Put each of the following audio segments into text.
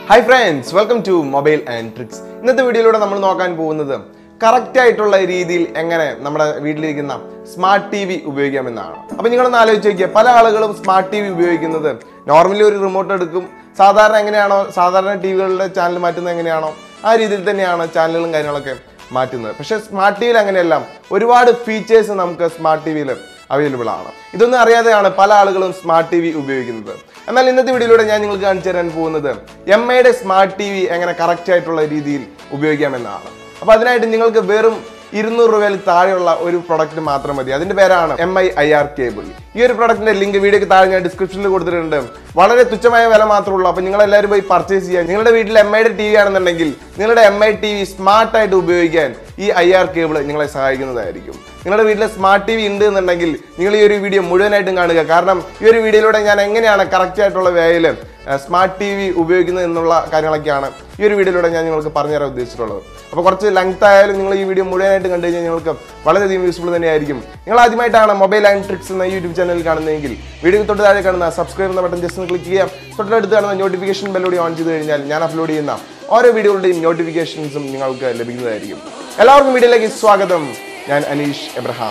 Hi friends welcome to mobile and tricks ഇന്നത്തെ വീഡിയോയിലൂടെ നമ്മൾ നോക്കാൻ പോകുന്നത് കറക്റ്റ് ആയിട്ടുള്ള രീതിയിൽ എങ്ങനെ നമ്മുടെ വീട്ടിലിരിക്കുന്ന സ്മാർട്ട് ടി വി ഉപയോഗിക്കാമെന്നാണ് അപ്പം നിങ്ങളൊന്ന് ആലോചിച്ച് നോക്കിയാൽ പല ആളുകളും സ്മാർട്ട് ടി വി ഉപയോഗിക്കുന്നത് നോർമലി ഒരു റിമോട്ട് എടുക്കും സാധാരണ എങ്ങനെയാണോ സാധാരണ ടി വികളുടെ ചാനൽ മാറ്റുന്നത് എങ്ങനെയാണോ ആ രീതിയിൽ തന്നെയാണ് ചാനലുകളും കാര്യങ്ങളൊക്കെ മാറ്റുന്നത് പക്ഷേ സ്മാർട്ട് ടി വിയിൽ അങ്ങനെയല്ല ഒരുപാട് ഫീച്ചേഴ്സ് നമുക്ക് സ്മാർട്ട് ടി വിയിൽ അവൈലബിൾ ആണ് ഇതൊന്നും അറിയാതെയാണ് പല ആളുകളും സ്മാർട്ട് ടി വി ഉപയോഗിക്കുന്നത് എന്നാൽ ഇന്നത്തെ വീഡിയോയിലൂടെ ഞാൻ നിങ്ങൾക്ക് കാണിച്ചു തരാൻ പോകുന്നത് എം ഐയുടെ സ്മാർട്ട് ടി വി എങ്ങനെ കറക്റ്റ് ആയിട്ടുള്ള രീതിയിൽ ഉപയോഗിക്കാമെന്നാണ് അപ്പോൾ അതിനായിട്ട് നിങ്ങൾക്ക് വെറും ഇരുന്നൂറ് രൂപയിൽ താഴെയുള്ള ഒരു പ്രൊഡക്റ്റ് മാത്രം മതി അതിന്റെ പേരാണ് M I I R cable ഈ ഒരു പ്രൊഡക്റ്റിന്റെ ലിങ്ക് വീഡിയോക്ക് താഴെ ഞാൻ ഡിസ്ക്രിപ്ഷനിൽ കൊടുത്തിട്ടുണ്ട് വളരെ തുച്ഛമായ വില മാത്രമേ ഉള്ളൂ അപ്പോൾ നിങ്ങൾ എല്ലാവരും പോയി പർച്ചേസ് ചെയ്യാൻ നിങ്ങളുടെ വീട്ടിൽ എം ഐയുടെ ടി വി ആണെന്നുണ്ടെങ്കിൽ നിങ്ങളുടെ എം ഐ ടി വി സ്മാർട്ടായിട്ട് ഉപയോഗിക്കാൻ ഈ ഐ ആർ കേബിൾ നിങ്ങളെ സഹായിക്കുന്നതായിരിക്കും നിങ്ങളുടെ വീട്ടിൽ സ്മാർട്ട് ടി വി ഉണ്ട് എന്നുണ്ടെങ്കിൽ നിങ്ങൾ ഈ ഒരു വീഡിയോ മുഴുവനായിട്ടും കാണുക കാരണം ഈ ഒരു വീഡിയോയിലൂടെ ഞാൻ എങ്ങനെയാണ് കറക്റ്റ് ആയിട്ടുള്ള വേയിൽ സ്മാർട്ട് ടി വി ഉപയോഗിക്കുന്നത് എന്നുള്ള കാര്യങ്ങളൊക്കെയാണ് ഈ ഒരു വീഡിയോയിലൂടെ ഞാൻ നിങ്ങൾക്ക് പറഞ്ഞുതരാൻ ഉദ്ദേശിച്ചിട്ടുള്ളത് അപ്പോൾ കുറച്ച് ലെങ്ത് ആയാലും നിങ്ങൾ ഈ വീഡിയോ മുഴുവനായിട്ട് കണ്ടു കഴിഞ്ഞാൽ നിങ്ങൾക്ക് വളരെയധികം യൂസ്ഫുൾ തന്നെയായിരിക്കും നിങ്ങൾ ആദ്യമായിട്ടാണ് മൊബൈൽ ആൻഡ് ട്രിക്സ് എന്ന യൂട്യൂബ് ചാനൽ കാണുന്നതെങ്കിൽ വീഡിയോ തൊട്ട് താഴെ കാണുന്ന സബ്സ്ക്രൈബ് എന്ന ബട്ടൺ ജസ്റ്റ് ഒന്ന് ക്ലിക്ക് ചെയ്യാം തൊട്ടടുത്ത് കാണുന്ന നോട്ടിഫിക്കേഷൻ ബെല്ലോടി ഓൺ ചെയ്ത് കഴിഞ്ഞാൽ ഞാൻ അപ്ലോഡ് ചെയ്യുന്ന ഓരോ വീഡിയോകളുടെയും നോട്ടിഫിക്കേഷൻസും നിങ്ങൾക്ക് ലഭിക്കുന്നതായിരിക്കും എല്ലാവർക്കും വീഡിയോയിലേക്ക് സ്വാഗതം ഞാൻ അനീഷ് എബ്രഹാം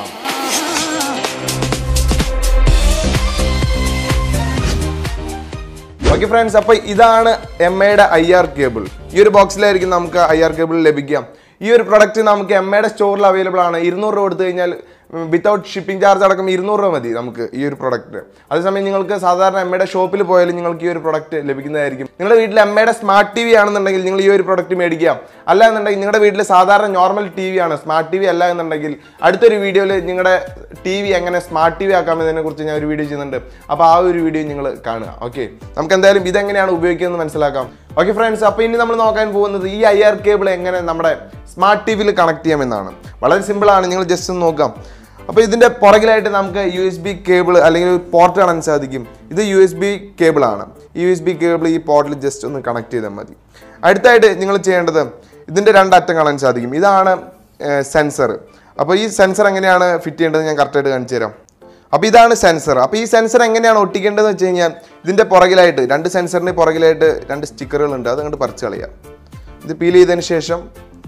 ഓക്കെ ഫ്രണ്ട്സ് അപ്പോൾ ഇതാണ് എം ഐയുടെ ഐ ആർ കേബിൾ ഈ ഒരു ബോക്സിലായിരിക്കും നമുക്ക് ഐ ആർ കേബിൾ ലഭിക്കാം ഈ ഒരു പ്രൊഡക്റ്റ് നമുക്ക് എം ഐയുടെ സ്റ്റോറിൽ അവൈലബിൾ ആണ് ഇരുന്നൂറ് രൂപ കൊടുത്തു കഴിഞ്ഞാൽ വിത്തൗട്ട് ഷിപ്പിംഗ് ചാർജ് അടക്കം ഇരുന്നൂറ് രൂപ മതി നമുക്ക് ഈ ഒരു പ്രൊഡക്റ്റ് അതേസമയം നിങ്ങൾക്ക് സാധാരണ എം ഐയുടെ ഷോപ്പിൽ പോയാലും നിങ്ങൾക്ക് ഈ ഒരു പ്രൊഡക്റ്റ് ലഭിക്കുന്നതായിരിക്കും നിങ്ങളുടെ വീട്ടിൽ എം ഐയുടെ സ്മാർട്ട് ടി വി ആണെന്നുണ്ടെങ്കിൽ നിങ്ങൾ ഈ ഒരു പ്രൊഡക്റ്റ് മേടിക്കാം അല്ല എന്നുണ്ടെങ്കിൽ നിങ്ങളുടെ വീട്ടിൽ സാധാരണ നോർമൽ ടി വി ആണ് സ്മാർട്ട് ടി വി അല്ല എന്നുണ്ടെങ്കിൽ അടുത്തൊരു വീഡിയോയിൽ നിങ്ങളുടെ ടി വി എങ്ങനെ സ്മാർട്ട് ടി വി ആക്കാമെന്നതിനെ കുറിച്ച് ഞാൻ ഒരു വീഡിയോ ചെയ്യുന്നുണ്ട് അപ്പോൾ ആ ഒരു വീഡിയോ നിങ്ങൾ കാണുക ഓക്കെ നമുക്ക് എന്തായാലും ഇതെങ്ങനെയാണ് ഉപയോഗിക്കുന്നത് മനസ്സിലാക്കാം ഓക്കെ ഫ്രണ്ട്സ് അപ്പോൾ ഇനി നമ്മൾ നോക്കാൻ പോകുന്നത് ഈ ഐ ആർ കേബിൾ എങ്ങനെ നമ്മുടെ സ്മാർട്ട് ടി വിയിൽ കണക്ട് ചെയ്യാമെന്നാണ് വളരെ സിമ്പിളാണ് നിങ്ങൾ ജസ്റ്റ് ഒന്ന് നോക്കാം അപ്പോൾ ഇതിൻ്റെ പുറകിലായിട്ട് നമുക്ക് യു എസ് ബി കേബിൾ അല്ലെങ്കിൽ ഒരു പോർട്ട് കാണാൻ സാധിക്കും ഇത് യു എസ് ബി കേബിളാണ് ഈ യു എസ് ബി കേബിൾ ഈ പോർട്ടിൽ ജസ്റ്റ് ഒന്ന് കണക്ട് ചെയ്താൽ മതി അടുത്തായിട്ട് നിങ്ങൾ ചെയ്യേണ്ടത് ഇതിൻ്റെ രണ്ടറ്റം കാണാൻ സാധിക്കും ഇതാണ് സെൻസർ അപ്പോൾ ഈ സെൻസർ എങ്ങനെയാണ് ഫിറ്റ് ചെയ്യേണ്ടത് ഞാൻ കറക്റ്റായിട്ട് കാണിച്ചു തരാം അപ്പോൾ ഇതാണ് സെൻസർ അപ്പോൾ ഈ സെൻസർ എങ്ങനെയാണ് ഒട്ടിക്കേണ്ടതെന്ന് വെച്ച് കഴിഞ്ഞാൽ ഇതിൻ്റെ പുറകിലായിട്ട് രണ്ട് സെൻസറിൻ്റെ പുറകിലായിട്ട് രണ്ട് സ്റ്റിക്കറുകളുണ്ട് അത് അങ്ങോട്ട് പറിച്ച് കളയാം ഇത് പീൽ ചെയ്തതിന് ശേഷം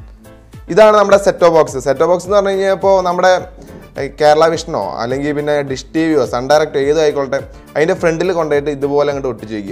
ഇതാണ് നമ്മുടെ സെറ്റോ ബോക്സ് സെറ്റോ ബോക്സ് എന്ന് പറഞ്ഞു കഴിഞ്ഞാൽ ഇപ്പോൾ നമ്മുടെ ഏഹ്, കേരള വിഷനോ അല്ലെങ്കിൽ പിന്നെ ഡിഷ് ടി വിയോ സൺ ഡയറക്റ്റോ ഏതോ ആയിക്കോട്ടെ അതിൻ്റെ ഫ്രണ്ടിൽ കൊണ്ടുപോയിട്ട് ഇതുപോലെ അങ്ങോട്ട് ഒട്ടിച്ച് വയ്ക്കുക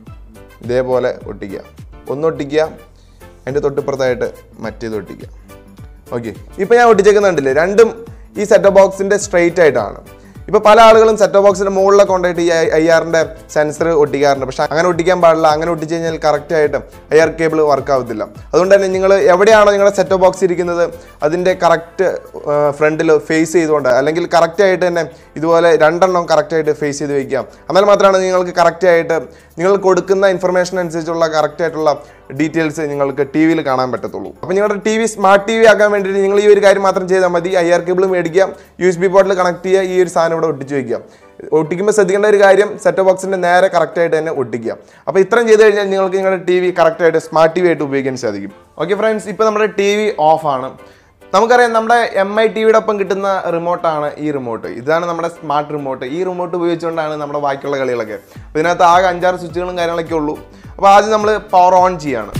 ഇതേപോലെ ഒട്ടിക്കുക ഒന്ന് ഒട്ടിക്കുക അതിൻ്റെ തൊട്ടിപ്പുറത്തായിട്ട് മറ്റേത് ഒട്ടിക്കുക ഓക്കെ ഇപ്പം ഞാൻ ഒട്ടിച്ചേക്കുന്നുണ്ടല്ലേ രണ്ടും ഈ സെറ്റോ ബോക്സിൻ്റെ സ്ട്രെയിറ്റ് ആയിട്ടാണ് ഇപ്പോൾ പല ആളുകളും സെറ്റോ ബോക്സിൻ്റെ മുകളിലൊക്കെ കൊണ്ടുപോയിട്ട് ഈ ഐ ആറിൻ്റെ സെൻസർ ഒട്ടിക്കാറുണ്ട് പക്ഷെ അങ്ങനെ ഒട്ടിക്കാൻ പാടില്ല അങ്ങനെ ഒട്ടിച്ച് കഴിഞ്ഞാൽ കറക്റ്റ് ആയിട്ട് ഐ ആർ കേബിൾ വർക്ക് ആവത്തില്ല അതുകൊണ്ട് തന്നെ നിങ്ങൾ എവിടെയാണോ നിങ്ങളുടെ സെറ്റോ ബോക്സ് ഇരിക്കുന്നത് അതിൻ്റെ കറക്റ്റ് ഫ്രണ്ടിൽ ഫേസ് ചെയ്തുകൊണ്ട് അല്ലെങ്കിൽ കറക്റ്റ് ആയിട്ട് തന്നെ ഇതുപോലെ രണ്ടെണ്ണം കറക്റ്റ് ആയിട്ട് ഫേസ് ചെയ്ത് വയ്ക്കുക എന്നാൽ മാത്രമാണ് നിങ്ങൾക്ക് കറക്റ്റ് ആയിട്ട് നിങ്ങൾ കൊടുക്കുന്ന ഇൻഫർമേഷൻ അനുസരിച്ചുള്ള കറക്റ്റ് ആയിട്ടുള്ള ഡീറ്റെയിൽസ് നിങ്ങൾക്ക് ടി വിയിൽ കാണാൻ പറ്റത്തുള്ളൂ അപ്പോൾ നിങ്ങളുടെ T V smart T V ആക്കാൻ വേണ്ടിയിട്ട് നിങ്ങൾ ഈ ഒരു കാര്യം മാത്രം ചെയ്താൽ മതി ഐ ആർ കേബിൾ മേടിക്കുക യു എസ് ബി പോർട്ടിൽ കണക്ട് ചെയ്യുക ഈ ഒരു സാധനം ഇവിടെ ഒട്ടിച്ച് വയ്ക്കുക ഒട്ടിക്കുമ്പോൾ ശ്രദ്ധിക്കേണ്ട ഒരു കാര്യം സെറ്റ് ബോക്സിൻ്റെ നേരെ കറക്റ്റ് ആയിട്ട് തന്നെ ഒട്ടിക്കുക അപ്പോൾ ഇത്രയും ചെയ്ത് കഴിഞ്ഞാൽ നിങ്ങൾക്ക് നിങ്ങളുടെ ടി വി കറക്റ്റ് ആയിട്ട് സ്മാർട്ട് ടി വി ആയിട്ട് ഉപയോഗിക്കാൻ സാധിക്കും ഓക്കെ ഫ്രണ്ട്സ് ഇപ്പോൾ നമ്മുടെ ടി വി ഓഫ് ആണ് നമുക്കറിയാം നമ്മുടെ എം ഐ ടി വിയുടെ ഒപ്പം കിട്ടുന്ന റിമോട്ടാണ് ഈ റിമോട്ട് ഇതാണ് നമ്മുടെ സ്മാർട്ട് റിമോട്ട് ഈ റിമോട്ട് ഉപയോഗിച്ചുകൊണ്ടാണ് നമ്മുടെ ബാക്കിയുള്ള കളികളൊക്കെ അപ്പോൾ ഇതിനകത്ത് ആകെ അഞ്ചാറ് സ്വിച്ചുകളും കാര്യങ്ങളൊക്കെ ഉള്ളൂ അപ്പോൾ ആദ്യം നമ്മൾ പവർ ഓൺ ചെയ്യാണ്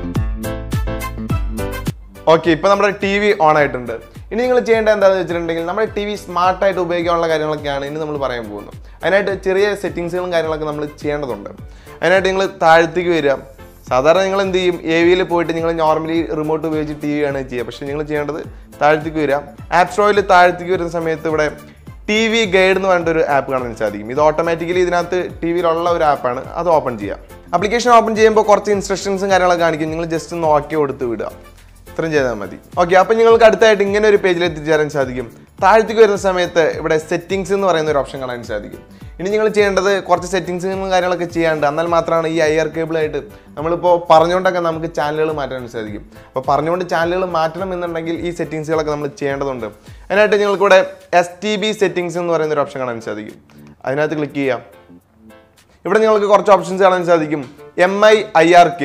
ഓക്കെ ഇപ്പോൾ നമ്മുടെ ടി വി ഓൺ ആയിട്ടുണ്ട് ഇനി നിങ്ങൾ ചെയ്യേണ്ടത് എന്താണെന്ന് വെച്ചിട്ടുണ്ടെങ്കിൽ നമ്മുടെ ടി വി സ്മാർട്ടായിട്ട് ഉപയോഗിക്കാനുള്ള കാര്യങ്ങളൊക്കെയാണ് ഇനി നമ്മൾ പറയാൻ പോകുന്നത് അതിനായിട്ട് ചെറിയ സെറ്റിങ്സുകളും കാര്യങ്ങളൊക്കെ നമ്മൾ ചെയ്യേണ്ടതുണ്ട് അതിനായിട്ട് നിങ്ങൾ താഴത്തേക്ക് വരിക സാധാരണ നിങ്ങൾ എന്ത് ചെയ്യും എ വിയിൽ പോയിട്ട് നിങ്ങൾ നോർമലി റിമോട്ട് ഉപയോഗിച്ച് ടി വി ആണ് ചെയ്യുക പക്ഷേ നിങ്ങൾ ചെയ്യേണ്ടത് താഴത്തേക്ക് വരിക ആപ്പ് സ്റ്റോറിൽ താഴത്തേക്ക് വരുന്ന സമയത്ത് ഇവിടെ ടി വി ഗൈഡ് എന്ന് പറഞ്ഞിട്ട് ഒരു ആപ്പ് കാണാൻ സാധിക്കും ഇത് ഓട്ടോമാറ്റിക്കലി ഇതിനകത്ത് ടി വിയിലുള്ള ഒരു ആപ്പാണ് അത് ഓപ്പൺ ചെയ്യുക ആപ്ലിക്കേഷൻ ഓപ്പൺ ചെയ്യുമ്പോൾ കുറച്ച് ഇൻസ്ട്രക്ഷൻസും കാര്യങ്ങളൊക്കെ കാണിക്കും നിങ്ങൾ ജസ്റ്റ് ഒന്ന് ഓക്കെ കൊടുത്ത് വിടുക ഇത്രയും ചെയ്താൽ മതി ഓക്കെ അപ്പം നിങ്ങൾക്ക് അടുത്തായിട്ട് ഇങ്ങനെ ഒരു പേജിൽ എത്തിച്ചേരാൻ സാധിക്കും താഴത്തേക്ക് വരുന്ന സമയത്ത് ഇവിടെ സെറ്റിങ്സ് എന്ന് പറയുന്ന ഒരു ഓപ്ഷൻ കാണാൻ സാധിക്കും ഇനി നിങ്ങൾ ചെയ്യേണ്ടത് കുറച്ച് സെറ്റിങ്സും കാര്യങ്ങളൊക്കെ ചെയ്യാണ്ട് എന്നാൽ മാത്രമാണ് ഈ ഐ ആർ കേബിളായിട്ട് നമ്മളിപ്പോൾ പറഞ്ഞുകൊണ്ടൊക്കെ നമുക്ക് ചാനലുകൾ മാറ്റാൻ സാധിക്കും അപ്പോൾ പറഞ്ഞുകൊണ്ട് ചാനലുകൾ മാറ്റണം എന്നുണ്ടെങ്കിൽ ഈ സെറ്റിങ്സുകളൊക്കെ നമ്മൾ ചെയ്യേണ്ടതുണ്ട് അതിനായിട്ട് നിങ്ങൾക്ക് ഇവിടെ എസ് ടി ബി സെറ്റിങ്സ് എന്ന് പറയുന്ന ഒരു ഓപ്ഷൻ കാണാൻ സാധിക്കും അതിനകത്ത് ക്ലിക്ക് ചെയ്യാം ഇവിടെ നിങ്ങൾക്ക് കുറച്ച് ഓപ്ഷൻസ് കാണാൻ സാധിക്കും M I I R cable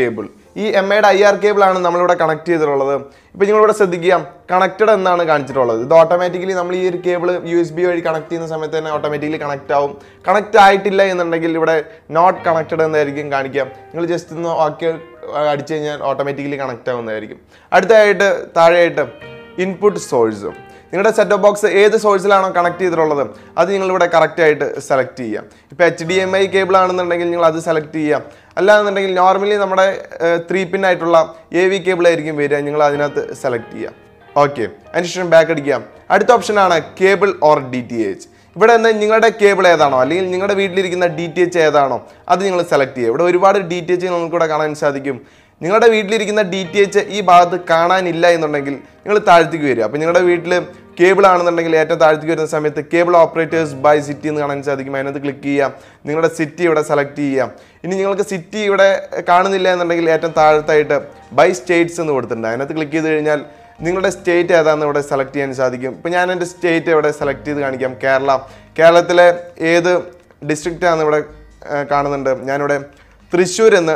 ഈ എം ഐയുടെ ഐ ആർ കേബിൾ ആണ് നമ്മളിവിടെ കണക്ട് ചെയ്തിട്ടുള്ളത് ഇപ്പൊ നിങ്ങളിവിടെ ശ്രദ്ധിക്കുക കണക്റ്റഡ് എന്നാണ് കാണിച്ചിട്ടുള്ളത് ഇത് ഓട്ടോമാറ്റിക്കലി നമ്മൾ ഈ ഒരു കേബിൾ യു എസ് ബി വഴി കണക്ട് ചെയ്യുന്ന സമയത്ത് തന്നെ ഓട്ടോമാറ്റിക്കലി കണക്ട് ആവും കണക്ട് ആയിട്ടില്ല എന്നുണ്ടെങ്കിൽ ഇവിടെ നോട്ട് കണക്റ്റഡ് എന്നായിരിക്കും കാണിക്കാം നിങ്ങൾ ജസ്റ്റ് ഒന്ന് ഓക്കെ അടിച്ചു കഴിഞ്ഞാൽ ഓട്ടോമാറ്റിക്കലി കണക്ട് ആവുന്നതായിരിക്കും അടുത്തതായിട്ട് താഴെയായിട്ട് ഇൻപുട്ട് സോഴ്സ് നിങ്ങളുടെ സെറ്റ് ഓഫ് ബോക്സ് ഏത് സോഴ്സിലാണോ കണക്ട് ചെയ്തിട്ടുള്ളത് അത് നിങ്ങളിവിടെ കറക്റ്റ് ആയിട്ട് സെലക്ട് ചെയ്യാം ഇപ്പോൾ H D M I cable ആണെന്നുണ്ടെങ്കിൽ നിങ്ങൾ അത് സെലക്ട് ചെയ്യാം അല്ലാന്നുണ്ടെങ്കിൽ നോർമലി നമ്മുടെ ത്രീ പിൻ ആയിട്ടുള്ള എ വി കേബിൾ ആയിരിക്കും വരിക നിങ്ങൾ അതിനകത്ത് സെലക്ട് ചെയ്യാം ഓക്കെ അതിനുശേഷം ബാക്ക് അടിക്കാം അടുത്ത ഓപ്ഷനാണ് cable or D T H ഇവിടെ എന്താ നിങ്ങളുടെ കേബിൾ ഏതാണോ അല്ലെങ്കിൽ നിങ്ങളുടെ വീട്ടിലിരിക്കുന്ന ഡി ടി എച്ച് ഏതാണോ അത് നിങ്ങൾ സെലക്ട് ചെയ്യുക ഇവിടെ ഒരുപാട് ഡി ടി എച്ച് നമുക്കിവിടെ കാണാൻ സാധിക്കും നിങ്ങളുടെ വീട്ടിലിരിക്കുന്ന ഡി ടി എച്ച് ഈ ഭാഗത്ത് കാണാനില്ല എന്നുണ്ടെങ്കിൽ നിങ്ങൾ താഴ്ത്തിക്ക് വരിക അപ്പോൾ നിങ്ങളുടെ വീട്ടിൽ കേബിൾ ആണെന്നുണ്ടെങ്കിൽ ഏറ്റവും താഴ്ത്തിക്ക് വരുന്ന സമയത്ത് കേബിൾ ഓപ്പറേറ്റേഴ്സ് ബൈ സിറ്റി എന്ന് കാണാൻ സാധിക്കും അതിനകത്ത് ക്ലിക്ക് ചെയ്യാം നിങ്ങളുടെ സിറ്റി ഇവിടെ സെലക്ട് ചെയ്യാം ഇനി നിങ്ങൾക്ക് സിറ്റി ഇവിടെ കാണുന്നില്ല എന്നുണ്ടെങ്കിൽ ഏറ്റവും താഴത്തായിട്ട് ബൈ സ്റ്റേറ്റ്സ് എന്ന് കൊടുത്തിട്ടുണ്ട് അതിനകത്ത് ക്ലിക്ക് ചെയ്ത് കഴിഞ്ഞാൽ നിങ്ങളുടെ സ്റ്റേറ്റ് ഏതാണെന്ന് ഇവിടെ സെലക്ട് ചെയ്യാൻ സാധിക്കും ഇപ്പോൾ ഞാൻ എൻ്റെ സ്റ്റേറ്റ് ഇവിടെ സെലക്ട് ചെയ്ത് കാണിക്കാം കേരള കേരളത്തിലെ ഏത് ഡിസ്ട്രിക്റ്റ് ആണെന്ന് ഇവിടെ ആ, കാണുന്നുണ്ട് ഞാനിവിടെ തൃശ്ശൂർ എന്ന്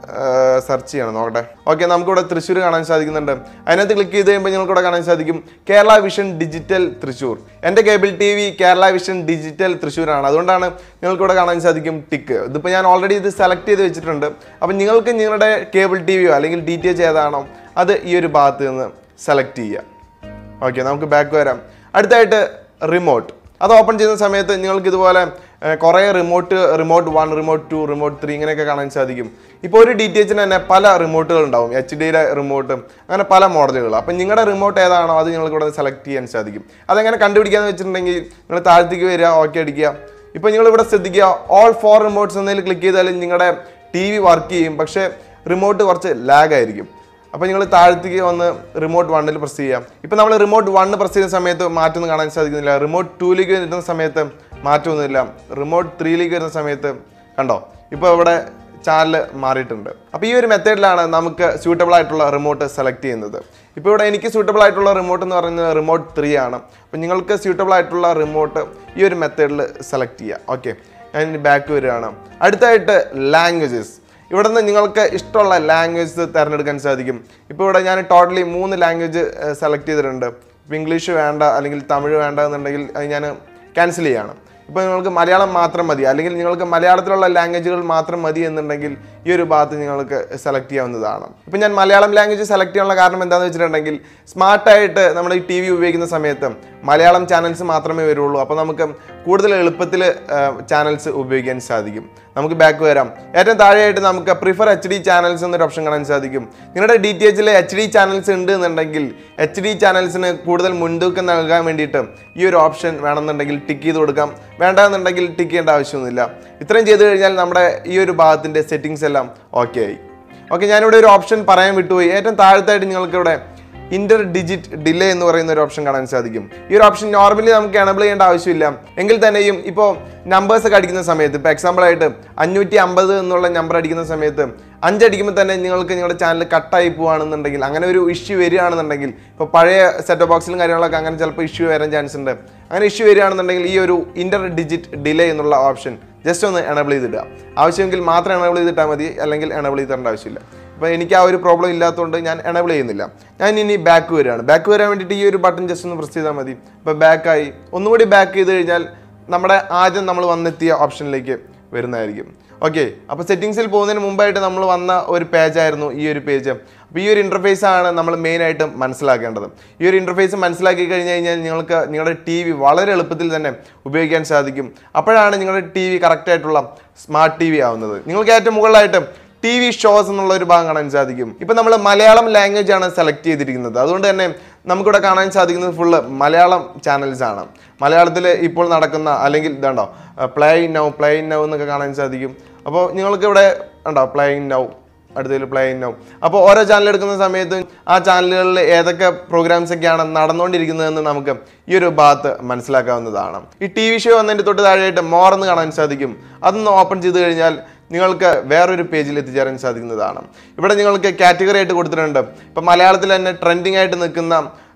സെർച്ച് ചെയ്യണം നോക്കട്ടെ ഓക്കെ നമുക്കിവിടെ തൃശ്ശൂർ കാണാൻ സാധിക്കുന്നുണ്ട് അതിനകത്ത് ക്ലിക്ക് ചെയ്ത് കഴിയുമ്പോൾ നിങ്ങൾക്കിവിടെ കാണാൻ സാധിക്കും കേരള വിഷൻ ഡിജിറ്റൽ തൃശ്ശൂർ എൻ്റെ cable T V Kerala vision digital തൃശ്ശൂരാണ് അതുകൊണ്ടാണ് നിങ്ങൾക്കിവിടെ കാണാൻ സാധിക്കും ടിക്ക് ഇതിപ്പോൾ ഞാൻ ഓൾറെഡി ഇത് സെലക്ട് ചെയ്ത് വെച്ചിട്ടുണ്ട് അപ്പം നിങ്ങൾക്ക് നിങ്ങളുടെ കേബിൾ ടി വിയോ അല്ലെങ്കിൽ ഡി ടി എച്ച് ഏതാണോ അത് ഈ ഒരു ഭാഗത്ത് നിന്ന് സെലക്ട് ചെയ്യുക ഓക്കെ നമുക്ക് ബാക്ക് വരാം അടുത്തായിട്ട് റിമോട്ട് അത് ഓപ്പൺ ചെയ്യുന്ന സമയത്ത് നിങ്ങൾക്ക് ഇതുപോലെ ഏർ, കുറേ remote remote one remote two remote three ഇങ്ങനെയൊക്കെ കാണാൻ സാധിക്കും ഇപ്പോൾ ഒരു ഡി ടി എച്ചിന് തന്നെ പല റിമോട്ടുകൾ ഉണ്ടാവും എച്ച് ഡിയുടെ റിമോട്ട് അങ്ങനെ പല മോഡലുകൾ അപ്പം നിങ്ങളുടെ റിമോട്ട് ഏതാണോ അത് നിങ്ങൾക്ക് ഇവിടെ സെലക്ട് ചെയ്യാൻ സാധിക്കും അതെങ്ങനെ കണ്ടുപിടിക്കാന്ന് വെച്ചിട്ടുണ്ടെങ്കിൽ നിങ്ങൾ താഴത്തേക്ക് വരിക ഓക്കെ അടിക്കുക ഇപ്പോൾ നിങ്ങൾ ഇവിടെ ശ്രദ്ധിക്കുക ഓൾ ഫോർ റിമോട്ട്സ് എന്നതിൽ ക്ലിക്ക് ചെയ്താൽ നിങ്ങളുടെ ടി വി വർക്ക് ചെയ്യും പക്ഷേ റിമോട്ട് കുറച്ച് ലാഗ് ആയിരിക്കും അപ്പോൾ നിങ്ങൾ താഴത്തേക്ക് വന്ന് റിമോട്ട് വണ്ണിൽ പ്രസ് ചെയ്യാം ഇപ്പോൾ നമ്മൾ റിമോട്ട് വണ്ണ് പ്രസ് ചെയ്യുന്ന സമയത്ത് മാറ്റമൊന്നും കാണാൻ സാധിക്കുന്നില്ല റിമോട്ട് ടൂയിലേക്ക് വരുന്ന സമയത്ത് മാറ്റമൊന്നുമില്ല റിമോട്ട് ത്രീയിലേക്ക് വരുന്ന സമയത്ത് കണ്ടോ ഇപ്പോൾ ഇവിടെ ചാനൽ മാറിയിട്ടുണ്ട് അപ്പോൾ ഈ ഒരു മെത്തേഡിലാണ് നമുക്ക് സ്യൂട്ടബിൾ ആയിട്ടുള്ള റിമോട്ട് സെലക്ട് ചെയ്യുന്നത് ഇപ്പോൾ ഇവിടെ എനിക്ക് സ്യൂട്ടബിൾ ആയിട്ടുള്ള റിമോട്ട് എന്ന് പറയുന്നത് റിമോട്ട് ത്രീ ആണ് അപ്പോൾ നിങ്ങൾക്ക് സ്യൂട്ടബിൾ ആയിട്ടുള്ള റിമോട്ട് ഈ ഒരു മെത്തേഡിൽ സെലക്ട് ചെയ്യാം ഓക്കെ ഞാൻ ഇനി ബാക്ക് വരികയാണ് അടുത്തായിട്ട് ലാംഗ്വേജസ് ഇവിടെ നിന്ന് നിങ്ങൾക്ക് ഇഷ്ടമുള്ള ലാംഗ്വേജ് തിരഞ്ഞെടുക്കാൻ സാധിക്കും ഇപ്പോൾ ഇവിടെ ഞാൻ ടോട്ടലി മൂന്ന് ലാംഗ്വേജ് സെലക്ട് ചെയ്തിട്ടുണ്ട് ഇപ്പോൾ ഇംഗ്ലീഷ് വേണ്ട അല്ലെങ്കിൽ തമിഴ് വേണ്ട എന്നുണ്ടെങ്കിൽ അത് ഞാൻ ക്യാൻസൽ ചെയ്യാണ് ഇപ്പോൾ നിങ്ങൾക്ക് മലയാളം മാത്രം മതി അല്ലെങ്കിൽ നിങ്ങൾക്ക് മലയാളത്തിലുള്ള ലാംഗ്വേജുകൾ മാത്രം മതി എന്നുണ്ടെങ്കിൽ ഈ ഒരു ഭാഗത്ത് നിങ്ങൾക്ക് സെലക്ട് ചെയ്യാവുന്നതാണ് ഇപ്പോൾ ഞാൻ മലയാളം ലാംഗ്വേജ് സെലക്ട് ചെയ്യാനുള്ള കാരണം എന്താണെന്ന് വെച്ചിട്ടുണ്ടെങ്കിൽ സ്മാർട്ടായിട്ട് നമ്മൾ ഈ ടി വി ഉപയോഗിക്കുന്ന സമയത്ത് മലയാളം ചാനൽസ് മാത്രമേ വരുള്ളൂ അപ്പോൾ നമുക്ക് കൂടുതൽ എളുപ്പത്തിൽ ചാനൽസ് ഉപയോഗിക്കാൻ സാധിക്കും നമുക്ക് ബാക്ക് വരാം ഏറ്റവും താഴെയായിട്ട് നമുക്ക് പ്രിഫർ എച്ച് ഡി ചാനൽസ് എന്നൊരു ഓപ്ഷൻ കാണാൻ സാധിക്കും നിങ്ങളുടെ ഡി ടി എച്ചിൽ എച്ച് ഡി ചാനൽസ് ഉണ്ട് എന്നുണ്ടെങ്കിൽ എച്ച് ഡി ചാനൽസിന് കൂടുതൽ മുൻതൂക്കം നൽകാൻ വേണ്ടിയിട്ട് ഈ ഒരു ഓപ്ഷൻ വേണമെന്നുണ്ടെങ്കിൽ ടിക്ക് ചെയ്ത് കൊടുക്കാം വേണ്ട എന്നുണ്ടെങ്കിൽ ടിക്ക് ചെയ്യേണ്ട ആവശ്യമൊന്നുമില്ല ഇത്രയും ചെയ്ത് കഴിഞ്ഞാൽ നമ്മുടെ ഈ ഒരു ഭാഗത്തിൻ്റെ സെറ്റിങ്സ് എല്ലാം ഓക്കെ ആയി ഓക്കെ ഞാനിവിടെ ഒരു ഓപ്ഷൻ പറയാൻ വിട്ടുപോയി ഏറ്റവും താഴത്തായിട്ട് നിങ്ങൾക്ക് ഇവിടെ ഇന്റർ ഡിജിറ്റ് ഡിലേ എന്ന് പറയുന്ന ഒരു ഓപ്ഷൻ കാണാൻ സാധിക്കും ഈ ഒരു ഓപ്ഷൻ നോർമലി നമുക്ക് എനബിൾ ചെയ്യേണ്ട ആവശ്യമില്ല എങ്കിൽ തന്നെയും ഇപ്പോൾ നമ്പേഴ്സ് ഒക്കെ അടിക്കുന്ന സമയത്ത് ഇപ്പോൾ എക്സാമ്പിൾ ആയിട്ട് അഞ്ഞൂറ്റി അമ്പത് എന്നുള്ള നമ്പർ അടിക്കുന്ന സമയത്ത് അഞ്ചടിക്കുമ്പോൾ തന്നെ നിങ്ങൾക്ക് നിങ്ങളുടെ ചാനൽ കട്ടായി പോവുകയാണെന്നുണ്ടെങ്കിൽ അങ്ങനെ ഒരു ഇഷ്യൂ വരികയാണെന്നുണ്ടെങ്കിൽ ഇപ്പോൾ പഴയ സെറ്റ് ബോക്സിലും കാര്യങ്ങളൊക്കെ അങ്ങനെ ചിലപ്പോൾ ഇഷ്യൂ വരാൻ ചാൻസ് ഉണ്ട് അങ്ങനെ ഇഷ്യൂ വരികയാണെന്നുണ്ടെങ്കിൽ ഈ ഒരു ഇന്റർ ഡിജിറ്റ് ഡിലേ എന്നുള്ള ഓപ്ഷൻ ജസ്റ്റ് ഒന്ന് എനബിൾ ചെയ്തിടുക ആവശ്യമെങ്കിൽ മാത്രം എനബിൾ ചെയ്തിട്ടാൽ മതി അല്ലെങ്കിൽ എനബിൾ ചെയ്ത് തരേണ്ട ആവശ്യമില്ല അപ്പോൾ എനിക്ക് ആ ഒരു പ്രോബ്ലം ഇല്ലാത്തതുകൊണ്ട് ഞാൻ എനബിൾ ചെയ്യുന്നില്ല ഞാൻ ഇനി ബാക്ക് വരികയാണ് ബാക്ക് വരാൻ വേണ്ടിയിട്ട് ഈ ഒരു ബട്ടൺ ജസ്റ്റ് ഒന്ന് പ്രസ് ചെയ്താൽ മതി അപ്പോൾ ബാക്കായി ഒന്നുകൂടി ബാക്ക് ചെയ്ത് കഴിഞ്ഞാൽ നമ്മുടെ ആദ്യം നമ്മൾ വന്നെത്തിയ ഓപ്ഷനിലേക്ക് വരുന്നതായിരിക്കും ഓക്കെ അപ്പോൾ സെറ്റിങ്സിൽ പോകുന്നതിന് മുമ്പായിട്ട് നമ്മൾ വന്ന ഒരു പേജ് ആയിരുന്നു ഈ ഒരു പേജ് അപ്പോൾ ഈ ഒരു ഇൻ്റർഫേസ് ആണ് നമ്മൾ മെയിനായിട്ട് മനസ്സിലാക്കേണ്ടത് ഈ ഒരു ഇൻ്റർഫേസ് മനസ്സിലാക്കി കഴിഞ്ഞ് കഴിഞ്ഞാൽ നിങ്ങൾക്ക് നിങ്ങളുടെ ടി വി വളരെ എളുപ്പത്തിൽ തന്നെ ഉപയോഗിക്കാൻ സാധിക്കും അപ്പോഴാണ് നിങ്ങളുടെ ടി വി കറക്റ്റായിട്ടുള്ള സ്മാർട്ട് ടി വി ആവുന്നത് നിങ്ങൾക്ക് ഏറ്റവും മുകളിലായിട്ട് ടി വി ഷോസ് എന്നുള്ള ഒരു ഭാഗം കാണാൻ സാധിക്കും ഇപ്പൊ നമ്മൾ മലയാളം ലാംഗ്വേജ് ആണ് സെലക്ട് ചെയ്തിരിക്കുന്നത് അതുകൊണ്ട് തന്നെ നമുക്കിവിടെ കാണാൻ സാധിക്കുന്നത് ഫുള്ള് മലയാളം ചാനൽസ് ആണ് മലയാളത്തിൽ ഇപ്പോൾ നടക്കുന്ന അല്ലെങ്കിൽ ഇതുണ്ടോ പ്ലേ നൗ പ്ലേ നൗ എന്നൊക്കെ കാണാൻ സാധിക്കും അപ്പോൾ നിങ്ങൾക്ക് ഇവിടെ ഉണ്ടോ പ്ലേ നൗ അടുത്തതിൽ പ്ലേ നൗ അപ്പോൾ ഓരോ ചാനൽ എടുക്കുന്ന സമയത്ത് ആ ചാനലുകളിൽ ഏതൊക്കെ പ്രോഗ്രാംസ് ഒക്കെയാണ് നടന്നുകൊണ്ടിരിക്കുന്നതെന്ന് നമുക്ക് ഈ ഒരു ഭാഗത്ത് മനസ്സിലാക്കാവുന്നതാണ് ഈ ടി വി ഷോ വന്നതിൻ്റെ തൊട്ട് താഴെയായിട്ട് മോർ എന്ന് കാണാൻ സാധിക്കും അതൊന്ന് ഓപ്പൺ ചെയ്ത് കഴിഞ്ഞാൽ നിങ്ങൾക്ക് വേറൊരു പേജിൽ എത്തിച്ചേരാൻ സാധിക്കുന്നതാണ് ഇവിടെ നിങ്ങൾക്ക് കാറ്റഗറി ആയിട്ട് കൊടുത്തിട്ടുണ്ട് ഇപ്പം മലയാളത്തിൽ തന്നെ ട്രെൻഡിങ് ആയിട്ട് നിൽക്കുന്ന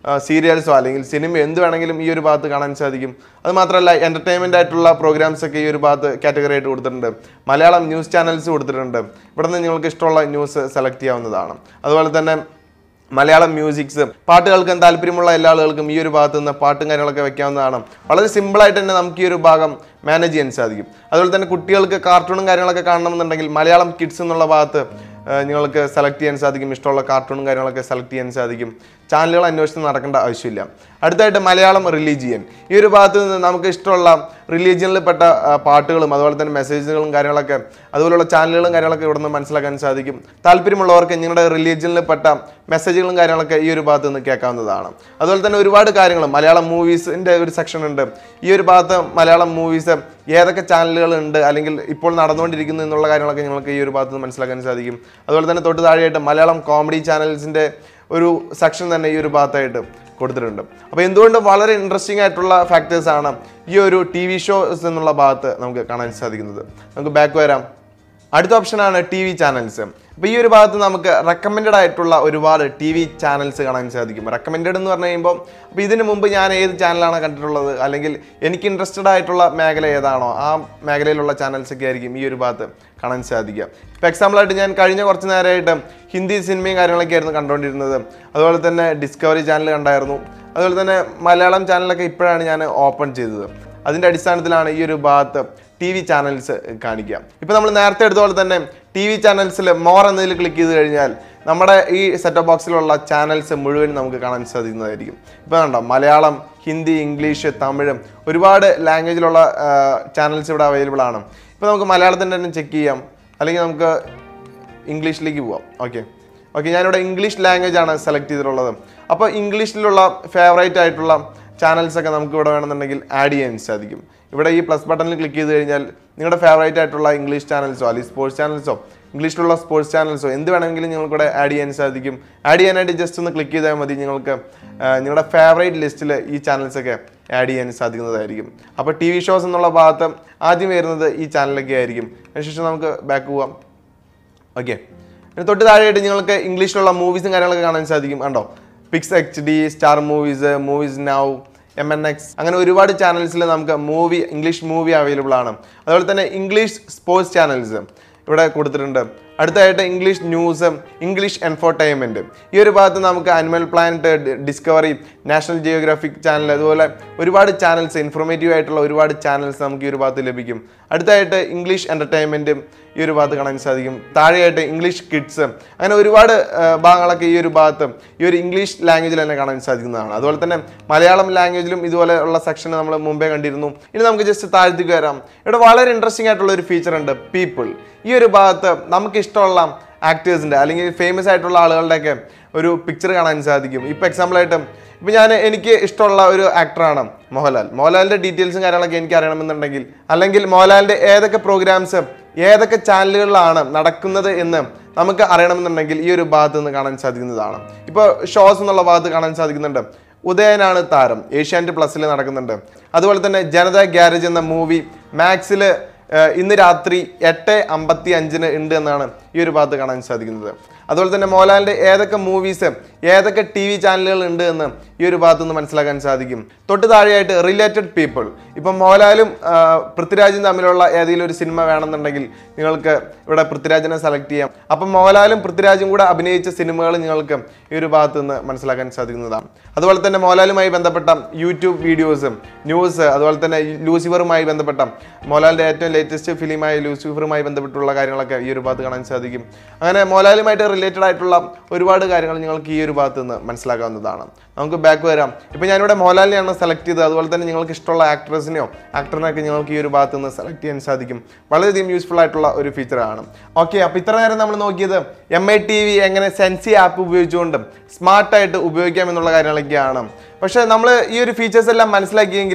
സീരിയൽസോ അല്ലെങ്കിൽ സിനിമ എന്ത് വേണമെങ്കിലും ഈ ഒരു ഭാഗത്ത് കാണാൻ സാധിക്കും അത് മാത്രമല്ല എൻ്റർടൈൻമെൻ്റ് ആയിട്ടുള്ള പ്രോഗ്രാംസ് ഒക്കെ ഈ ഒരു ഭാഗത്ത് കാറ്റഗറി ആയിട്ട് കൊടുത്തിട്ടുണ്ട് മലയാളം ന്യൂസ് ചാനൽസ് കൊടുത്തിട്ടുണ്ട് ഇവിടെ നിന്ന് നിങ്ങൾക്ക് ഇഷ്ടമുള്ള ന്യൂസ് സെലക്ട് ചെയ്യാവുന്നതാണ് അതുപോലെ തന്നെ മലയാളം മ്യൂസിക്സ് പാട്ട് കേൾക്കാൻ താല്പര്യമുള്ള എല്ലാ ആളുകൾക്കും ഈ ഒരു ഭാഗത്ത് നിന്ന് പാട്ടും കാര്യങ്ങളൊക്കെ വെക്കാവുന്നതാണ് വളരെ സിമ്പിളായിട്ട് തന്നെ നമുക്ക് ഈ ഒരു ഭാഗം മാനേജ് ചെയ്യാൻ സാധിക്കും അതുപോലെ തന്നെ കുട്ടികൾക്ക് കാർട്ടൂണും കാര്യങ്ങളൊക്കെ കാണണമെന്നുണ്ടെങ്കിൽ മലയാളം കിഡ്സ് എന്നുള്ള ഭാഗത്ത് ആ, നിങ്ങൾക്ക് സെലക്ട് ചെയ്യാൻ സാധിക്കും ഇഷ്ടമുള്ള കാർട്ടൂണും കാര്യങ്ങളൊക്കെ സെലക്ട് ചെയ്യാൻ സാധിക്കും ചാനലുകൾ അന്വേഷിച്ച് നടക്കേണ്ട ആവശ്യമില്ല അടുത്തായിട്ട് മലയാളം റിലീജിയൻ ഈ ഒരു ഭാഗത്ത് നിന്ന് നമുക്ക് ഇഷ്ടമുള്ള റിലീജിയനിൽപ്പെട്ട ആ, പാട്ടുകളും അതുപോലെ തന്നെ മെസ്സേജുകളും കാര്യങ്ങളൊക്കെ അതുപോലുള്ള ചാനലുകളും കാര്യങ്ങളൊക്കെ ഇവിടെ നിന്ന് മനസ്സിലാക്കാൻ സാധിക്കും താല്പര്യമുള്ളവർക്ക് നിങ്ങളുടെ റിലീജിയനിൽപ്പെട്ട മെസ്സേജുകളും കാര്യങ്ങളൊക്കെ ഈ ഒരു ഭാഗത്ത് നിന്ന് കേൾക്കാവുന്നതാണ് അതുപോലെ തന്നെ ഒരുപാട് കാര്യങ്ങൾ മലയാളം മൂവീസിൻ്റെ ഒരു സെക്ഷൻ ഉണ്ട് ഈ ഒരു ഭാഗത്ത് മലയാളം മൂവീസ് ഏതൊക്കെ ചാനലുകൾ ഉണ്ട് അല്ലെങ്കിൽ ഇപ്പോൾ നടന്നുകൊണ്ടിരിക്കുന്നു എന്നുള്ള കാര്യങ്ങളൊക്കെ നിങ്ങൾക്ക് ഈ ഒരു ഭാഗത്ത് നിന്ന് മനസ്സിലാക്കാൻ സാധിക്കും അതുപോലെ തന്നെ തൊട്ട് താഴെയായിട്ട് മലയാളം കോമഡി ചാനൽസിൻ്റെ ഒരു സെക്ഷൻ തന്നെ ഈ ഒരു ഭാഗത്തായിട്ട് കൊടുത്തിട്ടുണ്ട് അപ്പോൾ എന്തുകൊണ്ട് വളരെ ഇൻട്രസ്റ്റിംഗ് ആയിട്ടുള്ള ഫാക്ടേഴ്സ് ആണ് ഈ ഒരു ടി വി ഷോസ് എന്നുള്ള ഭാഗത്ത് നമുക്ക് കാണാൻ സാധിക്കുന്നത് നമുക്ക് ബാക്ക് വരാം അടുത്ത ഓപ്ഷനാണ് ടി വി ചാനൽസ് അപ്പോൾ ഈ ഒരു ഭാഗത്ത് നമുക്ക് റെക്കമെൻഡഡ് ആയിട്ടുള്ള ഒരുപാട് ടി വി ചാനൽസ് കാണാൻ സാധിക്കും റെക്കമെൻഡഡ് എന്ന് പറഞ്ഞു കഴിയുമ്പോൾ അപ്പോൾ ഇതിന് മുമ്പ് ഞാൻ ഏത് ചാനലാണ് കണ്ടിട്ടുള്ളത് അല്ലെങ്കിൽ എനിക്ക് ഇൻട്രസ്റ്റഡ് ആയിട്ടുള്ള മേഖല ഏതാണോ ആ മേഖലയിലുള്ള ചാനൽസ് ഒക്കെ ആയിരിക്കും ഈ ഒരു ഭാഗത്ത് കാണാൻ സാധിക്കുക ഇപ്പോൾ എക്സാമ്പിളായിട്ട് ഞാൻ കഴിഞ്ഞ കുറച്ച് നേരമായിട്ട് ഹിന്ദി സിനിമയും കാര്യങ്ങളൊക്കെ ആയിരുന്നു കണ്ടുകൊണ്ടിരുന്നത് അതുപോലെ തന്നെ ഡിസ്കവറി ചാനൽ കണ്ടായിരുന്നു അതുപോലെ തന്നെ മലയാളം ചാനലൊക്കെ ഇപ്പോഴാണ് ഞാൻ ഓപ്പൺ ചെയ്തത് അതിൻ്റെ അടിസ്ഥാനത്തിലാണ് ഈ ഒരു ഭാഗത്ത് ടി വി ചാനൽസ് കാണിക്കുക ഇപ്പോൾ നമ്മൾ നേരത്തെ എടുത്ത പോലെ തന്നെ ടി വി ചാനൽസിൽ മോർ എന്നതിൽ ക്ലിക്ക് ചെയ്ത് കഴിഞ്ഞാൽ നമ്മുടെ ഈ സെറ്റപ്പ് ബോക്സിലുള്ള ചാനൽസ് മുഴുവൻ നമുക്ക് കാണാൻ സാധിക്കുന്നതായിരിക്കും ഇപ്പോൾ കണ്ടോ മലയാളം ഹിന്ദി ഇംഗ്ലീഷ് തമിഴ് ഒരുപാട് ലാംഗ്വേജിലുള്ള ചാനൽസ് ഇവിടെ അവൈലബിൾ ആണ് ഇപ്പോൾ നമുക്ക് മലയാളത്തിൻ്റെ തന്നെ ചെക്ക് ചെയ്യാം അല്ലെങ്കിൽ നമുക്ക് ഇംഗ്ലീഷിലേക്ക് പോവാം ഓക്കെ ഓക്കെ ഞാനിവിടെ ഇംഗ്ലീഷ് ലാംഗ്വേജ് ആണ് സെലക്ട് ചെയ്തിട്ടുള്ളത് അപ്പോൾ ഇംഗ്ലീഷിലുള്ള ഫേവറേറ്റ് ആയിട്ടുള്ള ചാനൽസ് ഒക്കെ നമുക്ക് ഇവിടെ വേണമെന്നുണ്ടെങ്കിൽ ആഡ് ചെയ്യാൻ സാധിക്കും ഇവിടെ ഈ പ്ലസ് ബട്ടണിൽ ക്ലിക്ക് ചെയ്ത് കഴിഞ്ഞാൽ നിങ്ങളുടെ ഫേവറേറ്റ് ആയിട്ടുള്ള ഇംഗ്ലീഷ് ചാനൽസോ അല്ലെങ്കിൽ സ്പോർട്സ് ചാനൽസോ ഇംഗ്ലീഷിലുള്ള സ്പോർട്സ് ചാനൽസോ എന്ത് വേണമെങ്കിലും നിങ്ങൾക്ക് ഇവിടെ ആഡ് ചെയ്യാൻ സാധിക്കും ആഡ് ചെയ്യാനായിട്ട് ജസ്റ്റ് ഒന്ന് ക്ലിക്ക് ചെയ്താൽ മതി നിങ്ങൾക്ക് ആ, നിങ്ങളുടെ ഫേവറേറ്റ് ലിസ്റ്റിൽ ഈ ചാനൽസ് ഒക്കെ ആഡ് ചെയ്യാൻ സാധിക്കുന്നതായിരിക്കും അപ്പോൾ ടി വി ഷോസ് എന്നുള്ള ഭാഗത്ത് ആദ്യം വരുന്നത് ഈ ചാനലൊക്കെ ആയിരിക്കും അതിനുശേഷം നമുക്ക് ബാക്ക് പോവാം ഓക്കെ പിന്നെ തൊട്ട് താഴെയായിട്ട് നിങ്ങൾക്ക് ഇംഗ്ലീഷിലുള്ള മൂവീസും കാര്യങ്ങളൊക്കെ കാണാൻ സാധിക്കും കണ്ടോ Pix H D Star Movies Movies Now M N X അങ്ങനെ ഒരുപാട് ചാനൽസിൽ നമുക്ക് മൂവി ഇംഗ്ലീഷ് മൂവി അവൈലബിൾ ആണ് അതുപോലെ തന്നെ ഇംഗ്ലീഷ് സ്പോർട്സ് ചാനൽസ് ഇവിടെ കൊടുത്തിട്ടുണ്ട് അടുത്തായിട്ട് ഇംഗ്ലീഷ് ന്യൂസ് ഇംഗ്ലീഷ് എൻഫോർടൈൻമെൻറ്റ് ഈ ഒരു ഭാഗത്ത് നമുക്ക് Animal Planet Discovery National Geographic channel അതുപോലെ ഒരുപാട് ചാനൽസ് ഇൻഫോർമേറ്റീവ് ആയിട്ടുള്ള ഒരുപാട് ചാനൽസ് നമുക്ക് ഈ ഒരു ഭാഗത്ത് ലഭിക്കും അടുത്തായിട്ട് ഇംഗ്ലീഷ് എൻ്റർടൈൻമെൻറ്റും ഈ ഒരു ഭാഗത്ത് കാണാൻ സാധിക്കും താഴെയായിട്ട് ഇംഗ്ലീഷ് കിഡ്സ് അങ്ങനെ ഒരുപാട് ആ, ഭാഗങ്ങളൊക്കെ ഈ ഒരു ഭാഗത്ത് ഈ ഒരു ഇംഗ്ലീഷ് ലാംഗ്വേജിൽ തന്നെ കാണാൻ സാധിക്കുന്നതാണ് അതുപോലെ തന്നെ മലയാളം ലാംഗ്വേജിലും ഇതുപോലെ ഉള്ള സെക്ഷൻ നമ്മൾ മുമ്പേ കണ്ടിരുന്നു ഇനി നമുക്ക് ജസ്റ്റ് താഴ്ത്തിക്ക് വരാം ഇവിടെ വളരെ ഇൻട്രസ്റ്റിംഗ് ആയിട്ടുള്ള ഒരു ഫീച്ചർ ഉണ്ട് പീപ്പിൾ ഈ ഒരു ഭാഗത്ത് നമുക്ക് ഇഷ്ടമുള്ള ആക്ടേഴ്സിൻ്റെ അല്ലെങ്കിൽ ഫേമസ് ആയിട്ടുള്ള ആളുകളുടെയൊക്കെ ഒരു പിക്ചർ കാണാൻ സാധിക്കും ഇപ്പോൾ എക്സാമ്പിളായിട്ട് ഇപ്പം ഞാൻ എനിക്ക് ഇഷ്ടമുള്ള ഒരു ആക്ടറാണ് മോഹൻലാൽ മോഹൻലാലിൻ്റെ ഡീറ്റെയിൽസും കാര്യങ്ങളൊക്കെ എനിക്ക് അറിയണമെന്നുണ്ടെങ്കിൽ അല്ലെങ്കിൽ മോഹൻലാലിൻ്റെ ഏതൊക്കെ പ്രോഗ്രാംസ് ഏതൊക്കെ ചാനലുകളിലാണ് നടക്കുന്നത് എന്ന് നമുക്ക് അറിയണമെന്നുണ്ടെങ്കിൽ ഈ ഒരു ഭാഗത്ത് നിന്ന് കാണാൻ സാധിക്കുന്നതാണ് ഇപ്പോൾ ഷോസ് എന്നുള്ള ഭാഗത്ത് കാണാൻ സാധിക്കുന്നുണ്ട് ഉദയനാണ് താരം ഏഷ്യാനെറ്റ് പ്ലസ്സിൽ നടക്കുന്നുണ്ട് അതുപോലെ തന്നെ ജനത ഗ്യാരേജ് എന്ന മൂവി മാക്സിൽ ഇന്ന് രാത്രി എട്ട് അമ്പത്തി അഞ്ചിന് ഉണ്ട് എന്നാണ് ഈ ഒരു ഭാഗത്ത് കാണാൻ സാധിക്കുന്നത് അതുപോലെ തന്നെ മോഹൻലാലിൻ്റെ ഏതൊക്കെ മൂവീസ് ഏതൊക്കെ ടി വി ചാനലുകൾ ഉണ്ട് എന്ന് ഈ ഒരു ഭാഗത്ത് നിന്ന് മനസ്സിലാക്കാൻ സാധിക്കും തൊട്ട് താഴെയായിട്ട് റിലേറ്റഡ് പീപ്പിൾ ഇപ്പം മോഹൻലാലും ആ, പൃഥ്വിരാജും തമ്മിലുള്ള ഏതെങ്കിലും ഒരു സിനിമ വേണമെന്നുണ്ടെങ്കിൽ നിങ്ങൾക്ക് ഇവിടെ പൃഥ്വിരാജിനെ സെലക്ട് ചെയ്യാം അപ്പം മോഹൻലാലും പൃഥ്വിരാജും കൂടെ അഭിനയിച്ച സിനിമകൾ നിങ്ങൾക്ക് ഈ ഒരു ഭാഗത്ത് നിന്ന് മനസ്സിലാക്കാൻ സാധിക്കുന്നതാണ് അതുപോലെ തന്നെ മോഹൻലാലുമായി ബന്ധപ്പെട്ട യൂട്യൂബ് വീഡിയോസും ന്യൂസ് അതുപോലെ തന്നെ ലൂസിഫറുമായി ബന്ധപ്പെട്ട മോഹൻലാലിൻ്റെ ഏറ്റവും ലേറ്റസ്റ്റ് ഫിലിമായ ലൂസിഫറുമായി ബന്ധപ്പെട്ടുള്ള കാര്യങ്ങളൊക്കെ ഈ ഒരു ഭാഗത്ത് കാണാൻ സാധിക്കും അങ്ങനെ മോഹൻലാലുമായിട്ട് റിലേറ്റഡ് ആയിട്ടുള്ള ഒരുപാട് കാര്യങ്ങൾ നിങ്ങൾക്ക് ഈ ഒരു ഭാഗത്ത് നിന്ന് മനസ്സിലാക്കാവുന്നതാണ് നമുക്ക് ബാക്ക് വരാം ഇപ്പം ഞാനിവിടെ മോഹൻലാലിനെയാണ് സെലക്ട് ചെയ്തത് അതുപോലെ തന്നെ നിങ്ങൾക്ക് ഇഷ്ടമുള്ള ആക്ട്രസിനെയോ ആക്ടറിനെയൊക്കെ നിങ്ങൾക്ക് ഈ ഒരു ഭാഗത്ത് നിന്ന് സെലക്ട് ചെയ്യാൻ സാധിക്കും വളരെയധികം യൂസ്ഫുൾ ആയിട്ടുള്ള ഒരു ഫീച്ചറാണ് ഓക്കെ അപ്പോൾ ഇത്ര നേരം നമ്മൾ നോക്കിയത് എം ഐ ടി വി എങ്ങനെ സെൻസി ആപ്പ് ഉപയോഗിച്ചുകൊണ്ട് സ്മാർട്ടായിട്ട് ഉപയോഗിക്കാം എന്നുള്ള കാര്യങ്ങളൊക്കെയാണ് പക്ഷേ നമ്മൾ ഈ ഒരു ഫീച്ചേഴ്സ് എല്ലാം മനസ്സിലാക്കിയെങ്കിലും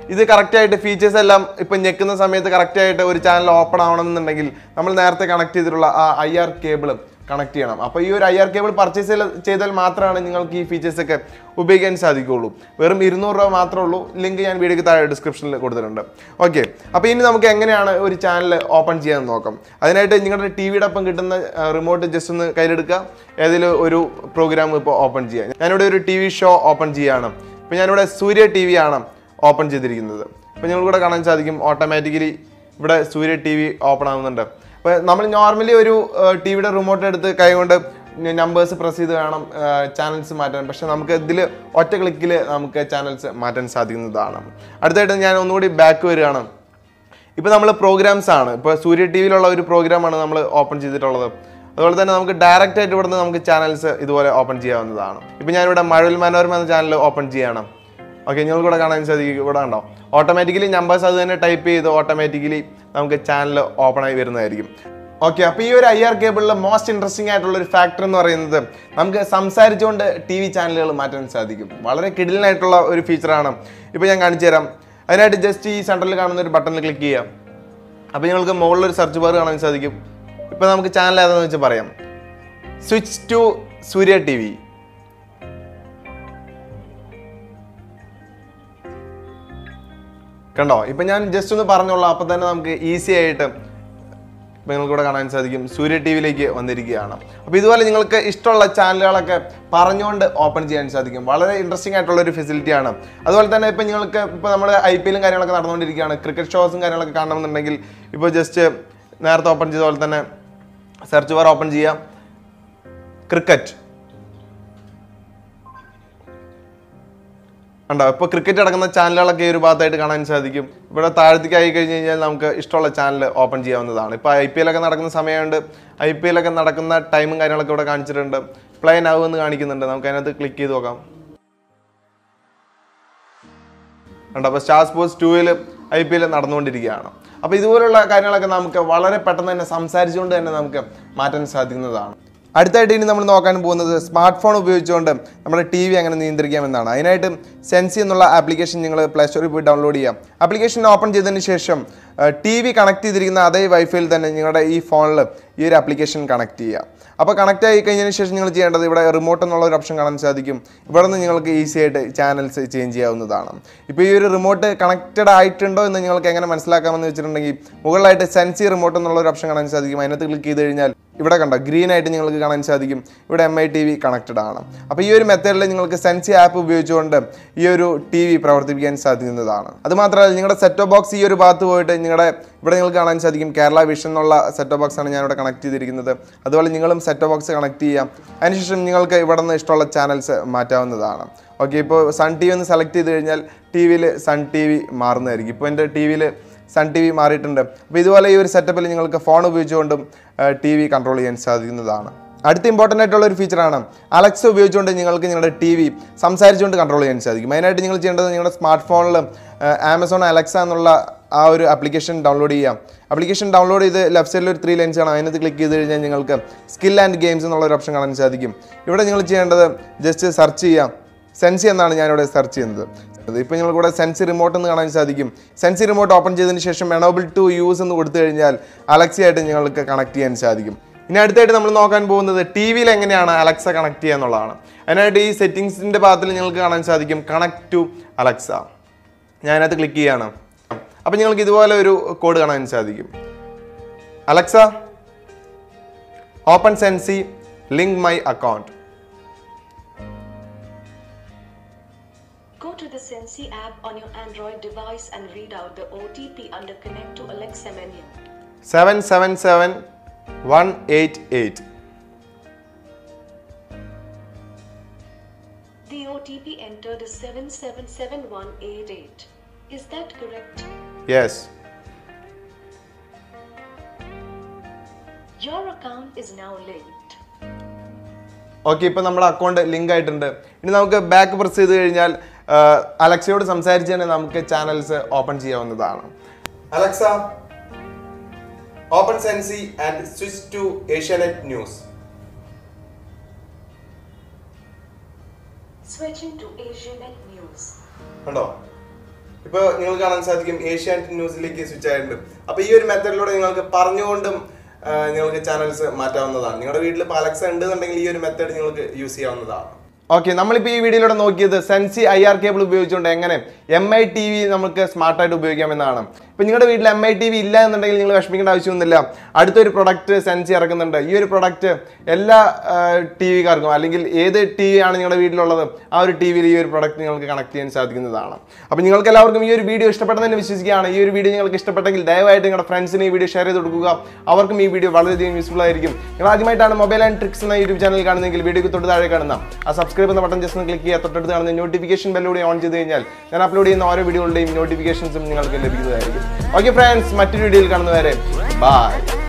ഇത് കറക്റ്റായിട്ട് ഫീച്ചേഴ്സ് എല്ലാം ഇപ്പം ഞെക്കുന്ന സമയത്ത് കറക്റ്റായിട്ട് ഒരു ചാനൽ ഓപ്പൺ ആവണമെന്നുണ്ടെങ്കിൽ നമ്മൾ നേരത്തെ കണക്ട് ചെയ്തിട്ടുള്ള ആ ഐ ആർ കേബിൾ കണക്ട് ചെയ്യണം അപ്പോൾ ഈ ഒരു ഐ ആർ കേബിൾ പർച്ചേസ് ചെയ്താൽ മാത്രമാണ് നിങ്ങൾക്ക് ഈ ഫീച്ചേഴ്സ് ഒക്കെ ഉപയോഗിക്കാൻ സാധിക്കുകയുള്ളൂ വെറും ഇരുന്നൂറ് രൂപ മാത്രമേ ഉള്ളൂ ലിങ്ക് ഞാൻ വീഡിയോക്ക് താഴെ ഡിസ്ക്രിപ്ഷനിൽ കൊടുത്തിട്ടുണ്ട് ഓക്കെ അപ്പോൾ ഇനി നമുക്ക് എങ്ങനെയാണ് ഒരു ചാനൽ ഓപ്പൺ ചെയ്യാൻ നോക്കാം അതിനായിട്ട് നിങ്ങളുടെ ടി വിയുടെ ഒപ്പം കിട്ടുന്ന റിമോട്ട് ജസ്റ്റ് ഒന്ന് കയ്യിലെടുക്കുക ഏതെങ്കിലും ഒരു പ്രോഗ്രാം ഇപ്പോൾ ഓപ്പൺ ചെയ്യാം ഞാനിവിടെ ഒരു ടി വി ഷോ ഓപ്പൺ ചെയ്യുകയാണ് ഇപ്പോൾ ഞാനിവിടെ സൂര്യ ടി വി ആണ് ഓപ്പൺ ചെയ്തിരിക്കുന്നത് ഇപ്പോൾ നിങ്ങൾക്കൂടെ കാണാൻ സാധിക്കും ഓട്ടോമാറ്റിക്കലി ഇവിടെ സൂര്യ ടി വി ഓപ്പൺ ആവുന്നുണ്ട് അപ്പോൾ നമ്മൾ നോർമലി ഒരു ടി വിയുടെ റിമോട്ട് എടുത്ത് കൈകൊണ്ട് നമ്പേഴ്സ് പ്രസ് ചെയ്ത് വേണം ചാനൽസ് മാറ്റാൻ പക്ഷെ നമുക്ക് ഇതിൽ ഒറ്റ ക്ലിക്കിൽ നമുക്ക് ചാനൽസ് മാറ്റാൻ സാധിക്കുന്നതാണ് അടുത്തായിട്ട് ഞാൻ ഒന്നുകൂടി ബാക്ക് വരികയാണ് ഇപ്പോൾ നമ്മൾ പ്രോഗ്രാംസ് ആണ് ഇപ്പോൾ സൂര്യ ടി വിയിലുള്ള ഒരു പ്രോഗ്രാമാണ് നമ്മൾ ഓപ്പൺ ചെയ്തിട്ടുള്ളത് അതുപോലെ തന്നെ നമുക്ക് ഡയറക്റ്റ് ആയിട്ട് ഇവിടുന്ന് നമുക്ക് ചാനൽസ് ഇതുപോലെ ഓപ്പൺ ചെയ്യാവുന്നതാണ് ഇപ്പോൾ ഞാനിവിടെ മഴവിൽ മനോരമ എന്ന ചാനൽ ഓപ്പൺ ചെയ്യണം ഓക്കെ നിങ്ങൾക്ക് ഇവിടെ കാണാൻ സാധിക്കും ഇവിടെ ഉണ്ടോ ഓട്ടോമാറ്റിക്കലി നമ്പേഴ്സ് അത് തന്നെ ടൈപ്പ് ചെയ്ത് ഓട്ടോമാറ്റിക്കലി നമുക്ക് ചാനൽ ഓപ്പൺ ആയി വരുന്നതായിരിക്കും ഓക്കെ അപ്പോൾ ഈ ഒരു ഐ ആർ കേബിളിൽ മോസ്റ്റ് ഇൻട്രസ്റ്റിംഗ് ആയിട്ടുള്ള ഒരു ഫാക്ടർ എന്ന് പറയുന്നത് നമുക്ക് സംസാരിച്ചുകൊണ്ട് ടി വി ചാനലുകൾ മാറ്റാൻ സാധിക്കും വളരെ കിടിലനായിട്ടുള്ള ഒരു ഫീച്ചറാണ് ഇപ്പോൾ ഞാൻ കാണിച്ചു തരാം അതിനായിട്ട് ജസ്റ്റ് ഈ സെൻറ്ററിൽ കാണുന്ന ഒരു ബട്ടണിൽ ക്ലിക്ക് ചെയ്യാം അപ്പോൾ നിങ്ങൾക്ക് മുകളിൽ ഒരു സെർച്ച് ബാർ കാണാൻ സാധിക്കും ഇപ്പോൾ നമുക്ക് ചാനൽ ഏതാണെന്ന് വെച്ച് പറയാം switch to Surya T V കണ്ടോ ഇപ്പം ഞാൻ ജസ്റ്റ് ഒന്ന് പറഞ്ഞോളൂ അപ്പോൾ തന്നെ നമുക്ക് ഈസി ആയിട്ട് ഇപ്പം നിങ്ങൾക്ക് ഇവിടെ കാണാൻ സാധിക്കും സൂര്യ ടി വിയിലേക്ക് വന്നിരിക്കുകയാണ് അപ്പോൾ ഇതുപോലെ നിങ്ങൾക്ക് ഇഷ്ടമുള്ള ചാനലുകളൊക്കെ പറഞ്ഞുകൊണ്ട് ഓപ്പൺ ചെയ്യാൻ സാധിക്കും വളരെ ഇൻട്രസ്റ്റിംഗ് ആയിട്ടുള്ള ഒരു ഫെസിലിറ്റിയാണ് അതുപോലെ തന്നെ ഇപ്പം നിങ്ങൾക്ക് ഇപ്പോൾ നമ്മൾ ഐ പി എല്ലും കാര്യങ്ങളൊക്കെ നടന്നുകൊണ്ടിരിക്കുകയാണ് ക്രിക്കറ്റ് ഷോസും കാര്യങ്ങളൊക്കെ കാണണമെന്നുണ്ടെങ്കിൽ ഇപ്പോൾ ജസ്റ്റ് നേരത്തെ ഓപ്പൺ ചെയ്ത പോലെ തന്നെ സെർച്ച് ബാർ ഓപ്പൺ ചെയ്യാം ക്രിക്കറ്റ് ഉണ്ടോ ഇപ്പോൾ ക്രിക്കറ്റ് അടങ്ങുന്ന ചാനലുകളൊക്കെ ഈ ഒരു ഭാഗത്തായിട്ട് കാണാൻ സാധിക്കും ഇവിടെ താഴത്തേക്ക് ആയി കഴിഞ്ഞ് കഴിഞ്ഞാൽ നമുക്ക് ഇഷ്ടമുള്ള ചാനൽ ഓപ്പൺ ചെയ്യാവുന്നതാണ് ഇപ്പോൾ ഐ പി എല്ലൊക്കെ നടക്കുന്ന സമയമുണ്ട് ഐ പി എല്ലൊക്കെ നടക്കുന്ന ടൈമും കാര്യങ്ങളൊക്കെ ഇവിടെ കാണിച്ചിട്ടുണ്ട് പ്ലേ നൗ എന്ന് കാണിക്കുന്നുണ്ട് നമുക്ക് അതിനകത്ത് ക്ലിക്ക് ചെയ്ത് നോക്കാം ഉണ്ടോ അപ്പോൾ സ്റ്റാർ സ്പോർട്സ് ടൂവിൽ ഐ പി എൽ നടന്നുകൊണ്ടിരിക്കുകയാണ് അപ്പോൾ ഇതുപോലുള്ള കാര്യങ്ങളൊക്കെ നമുക്ക് വളരെ പെട്ടെന്ന് തന്നെ സംസാരിച്ചുകൊണ്ട് തന്നെ നമുക്ക് മാറ്റാൻ സാധിക്കുന്നതാണ് അടുത്തായിട്ട് ഇനി നമ്മൾ നോക്കാൻ പോകുന്നത് സ്മാർട്ട് ഫോൺ ഉപയോഗിച്ചുകൊണ്ട് നമ്മുടെ ടി വി എങ്ങനെ നിയന്ത്രിക്കാമെന്നാണ് അതിനായിട്ട് സെൻസി എന്നുള്ള ആപ്ലിക്കേഷൻ നിങ്ങൾ പ്ലേ സ്റ്റോറിൽ പോയി ഡൗൺലോഡ് ചെയ്യാം ആപ്ലിക്കേഷൻ ഓപ്പൺ ചെയ്തതിന് ശേഷം ടി വി കണക്ട് ചെയ്തിരിക്കുന്ന അതേ വൈഫൈയിൽ തന്നെ നിങ്ങളുടെ ഈ ഫോണിൽ ഈ ഒരു ആപ്ലിക്കേഷൻ കണക്ട് ചെയ്യുക അപ്പോൾ കണക്ട് ആയി കഴിഞ്ഞതിന് ശേഷം നിങ്ങൾ ചെയ്യേണ്ടത് ഇവിടെ റിമോട്ട് എന്നുള്ള ഒരു ഓപ്ഷൻ കാണാൻ സാധിക്കും ഇവിടെ നിന്ന് നിങ്ങൾക്ക് ഈസി ആയിട്ട് ചാനൽസ് ചേഞ്ച് ചെയ്യാവുന്നതാണ് ഇപ്പോൾ ഈ ഒരു റിമോട്ട് കണക്റ്റഡ് ആയിട്ടുണ്ടോ എന്ന് നിങ്ങൾക്ക് എങ്ങനെ മനസ്സിലാക്കാമെന്ന് വെച്ചിട്ടുണ്ടെങ്കിൽ മുകളിലായിട്ട് സെൻസി റിമോട്ട് എന്നുള്ള ഒരു ഓപ്ഷൻ കാണാൻ സാധിക്കും അതിനകത്ത് ക്ലിക്ക് ചെയ്ത് കഴിഞ്ഞാൽ ഇവിടെ കണ്ടോ ഗ്രീൻ ആയിട്ട് നിങ്ങൾക്ക് കാണാൻ സാധിക്കും ഇവിടെ M I T V connected ആണ് അപ്പോൾ ഈ ഒരു മെത്തേഡിൽ നിങ്ങൾക്ക് സെൻസി ആപ്പ് ഉപയോഗിച്ചുകൊണ്ട് ഈ ഒരു ടി വി പ്രവർത്തിപ്പിക്കാൻ സാധിക്കുന്നതാണ് അതുമാത്രമല്ല നിങ്ങളുടെ സെറ്റോ ബോക്സ് ഈ ഒരു ഭാഗത്ത് പോയിട്ട് നിങ്ങളുടെ ഇവിടെ നിങ്ങൾക്ക് കാണാൻ സാധിക്കും കേരള വിഷൻ എന്നുള്ള സെറ്റോ ബോക്സ് ആണ് ഞാനിവിടെ കണക്ട് ചെയ്തിരിക്കുന്നത് അതുപോലെ നിങ്ങളും സെറ്റോ ബോക്സ് കണക്ട് ചെയ്യാം അതിനുശേഷം നിങ്ങൾക്ക് ഇവിടെ നിന്ന് ഇഷ്ടമുള്ള ചാനൽസ് മാറ്റാവുന്നതാണ് ഓക്കെ ഇപ്പോൾ സൺ ടി വി ഒന്ന് സെലക്ട് ചെയ്ത് കഴിഞ്ഞാൽ ടി വിയിൽ സൺ ടി വി മാറുന്നതായിരിക്കും ഇപ്പോൾ എൻ്റെ ടി വിയിൽ സൺ ടി വി മാറിയിട്ടുണ്ട് അപ്പോൾ ഇതുപോലെ ഈ ഒരു സെറ്റപ്പിൽ നിങ്ങൾക്ക് ഫോൺ ഉപയോഗിച്ചുകൊണ്ടും ടി വി കൺട്രോൾ ചെയ്യാൻ സാധിക്കുന്നതാണ് അടുത്ത ഇമ്പോർട്ടൻ്റ് ആയിട്ടുള്ള ഒരു ഫീച്ചറാണ് അലക്സ ഉപയോഗിച്ചുകൊണ്ട് നിങ്ങൾക്ക് നിങ്ങളുടെ ടി വി സംസാരിച്ചുകൊണ്ട് കൺട്രോൾ ചെയ്യാൻ സാധിക്കും അതിനായിട്ട് നിങ്ങൾ ചെയ്യേണ്ടത് നിങ്ങളുടെ സ്മാർട്ട് ഫോണിൽ ആമസോൺ അലക്സ എന്നുള്ള ആ ഒരു ആപ്ലിക്കേഷൻ ഡൗൺലോഡ് ചെയ്യാം ആപ്ലിക്കേഷൻ ഡൗൺലോഡ് ചെയ്ത് ലെഫ്റ്റ് സൈഡിൽ ഒരു ത്രീ ലൈൻസ് ആണ് അതിനകത്ത് ക്ലിക്ക് ചെയ്ത് കഴിഞ്ഞാൽ നിങ്ങൾക്ക് സ്കിൽ ആൻഡ് ഗെയിംസ് എന്നുള്ള ഒരു ഓപ്ഷൻ കാണാൻ സാധിക്കും ഇവിടെ നിങ്ങൾ ചെയ്യേണ്ടത് ജസ്റ്റ് സെർച്ച് ചെയ്യാം സെൻസി എന്നാണ് ഞാനിവിടെ സെർച്ച് ചെയ്യുന്നത് ഇപ്പോൾ നിങ്ങൾക്കിവിടെ സെൻസി റിമോട്ട് എന്ന് കാണാൻ സാധിക്കും സെൻസി റിമോട്ട് ഓപ്പൺ ചെയ്തതിന് ശേഷം എനോബിൾ ടു യൂസ് എന്ന് കൊടുത്തു കഴിഞ്ഞാൽ അലക്സയായിട്ട് നിങ്ങൾക്ക് കണക്ട് ചെയ്യാൻ സാധിക്കും ഇനി അടുത്തായിട്ട് നമ്മൾ നോക്കാൻ പോകുന്നത് ടി വിയിൽ എങ്ങനെയാണ് അലക്സ കണക്ട് ചെയ്യുക എന്നുള്ളതാണ് അതിനായിട്ട് ഈ സെറ്റിങ്സിൻ്റെ ഭാഗത്തിൽ നിങ്ങൾക്ക് കാണാൻ സാധിക്കും കണക്ട് ടു അലക്സ ഞാൻ അതിനകത്ത് ക്ലിക്ക് ചെയ്യാണ് അപ്പോൾ നിങ്ങൾക്ക് ഇതുപോലെ ഒരു കോഡ് കാണാൻ സാധിക്കും Alexa open Sensy link my account Go to the Sensi app on your Android device and read out the OTP under Connect to Alexa menu. Seven seven seven one eight eight The OTP entered is 777188. Is that correct? Yes Your account is now linked. Okay ഇപ്പം നമ്മുടെ account link ആയിട്ടുണ്ട് ഇനി നമുക്ക് back press ചെയ്ത് കഴിഞ്ഞാൽ അലക്സയോട് സംസാരിച്ച് തന്നെ നമുക്ക് ചാനൽസ് ഓപ്പൺ ചെയ്യാവുന്നതാണ് Alexa open Sensy and switch to Asianet News Switching to Asianet News. കണ്ടോ ഇപ്പോൾ നിങ്ങൾക്ക് കാണാൻ സാധിക്കും ഏഷ്യാനെറ്റ് ന്യൂസിലേക്ക് സ്വിച്ച് ആയിട്ടുണ്ട് അപ്പോൾ ഈ ഒരു മെത്തഡിലൂടെ നിങ്ങൾക്ക് പറഞ്ഞുകൊണ്ടും ആ, നിങ്ങൾക്ക് ചാനൽസ് മാറ്റാവുന്നതാണ് നിങ്ങളുടെ വീട്ടിൽ ഇപ്പോൾ അലക്സ ഉണ്ടെന്നുണ്ടെങ്കിൽ ഈ ഒരു മെത്തേഡ് നിങ്ങൾക്ക് യൂസ് ചെയ്യാവുന്നതാണ് ഓക്കെ നമ്മളിപ്പോൾ ഈ വീഡിയോയിലൂടെ നോക്കിയത് സെൻസി ഐ ആർ കേബിൾ ഉപയോഗിച്ചുകൊണ്ട് എങ്ങനെ എം ഐ ടി വി നമുക്ക് സ്മാർട്ടായിട്ട് ഉപയോഗിക്കാമെന്നാണ് ഇപ്പം നിങ്ങളുടെ വീട്ടിൽ എം ഐ ടി വി ഇല്ല എന്നുണ്ടെങ്കിൽ നിങ്ങൾ വിഷമിക്കേണ്ട ആവശ്യമൊന്നുമില്ല അടുത്തൊരു പ്രൊഡക്റ്റ് സെൻസി ഇറക്കുന്നുണ്ട് ഈ ഒരു പ്രൊഡക്റ്റ് എല്ലാ ടി വിക്കാർക്കും അല്ലെങ്കിൽ ഏത് ടി വി ആണ് നിങ്ങളുടെ വീട്ടിലുള്ളത് ആ ഒരു ടി വിയിൽ ഈ ഒരു പ്രൊഡക്റ്റ് നിങ്ങൾക്ക് കണക്ട് ചെയ്യാൻ സാധിക്കുന്നതാണ് അപ്പോൾ നിങ്ങൾക്ക് എല്ലാവർക്കും ഈ ഒരു വീഡിയോ ഇഷ്ടപ്പെട്ടെന്ന് വിശ്വസിക്കുകയാണ് ഈ ഒരു വീഡിയോ നിങ്ങൾക്ക് ഇഷ്ടപ്പെട്ടെങ്കിൽ ദയവായിട്ട് നിങ്ങളുടെ ഫ്രണ്ട്സിന് ഈ വീഡിയോ ഷെയർ ചെയ്ത് കൊടുക്കുക അവർക്കും ഈ വീഡിയോ വളരെയധികം യൂസ്ഫുൾ ആയിരിക്കും നിങ്ങൾ ആദ്യമായിട്ടാണ് മൊബൈൽ ആൻഡ് ട്രിക്സ് എന്ന യൂട്യൂബ് ചാനൽ കാണുന്നതെങ്കിൽ വീഡിയോക്ക് തൊട്ട് താഴെ കാണുന്ന ആ സബ്സ്ക്രൈബ് എന്ന ബട്ടൺ ജസ്റ്റ് ഒന്ന് ക്ലിക്ക് ചെയ്യുക തൊട്ടടുത്ത് കാണുന്ന നോട്ടിഫിക്കേഷൻ ബെല്ലൂടെ ഓൺ ചെയ്ത് കഴിഞ്ഞാൽ ഞാൻ അപ്ലോഡ് ചെയ്യുന്ന ഓരോ വീഡിയോകളുടെയും നോട്ടിഫിക്കേഷൻസും നിങ്ങൾക്ക് ലഭിക്കുന്നതായിരിക്കും ഓക്കെ ഫ്രണ്ട്സ് മറ്റൊരു വീഡിയോയിൽ കാണുന്നവരെ ബൈ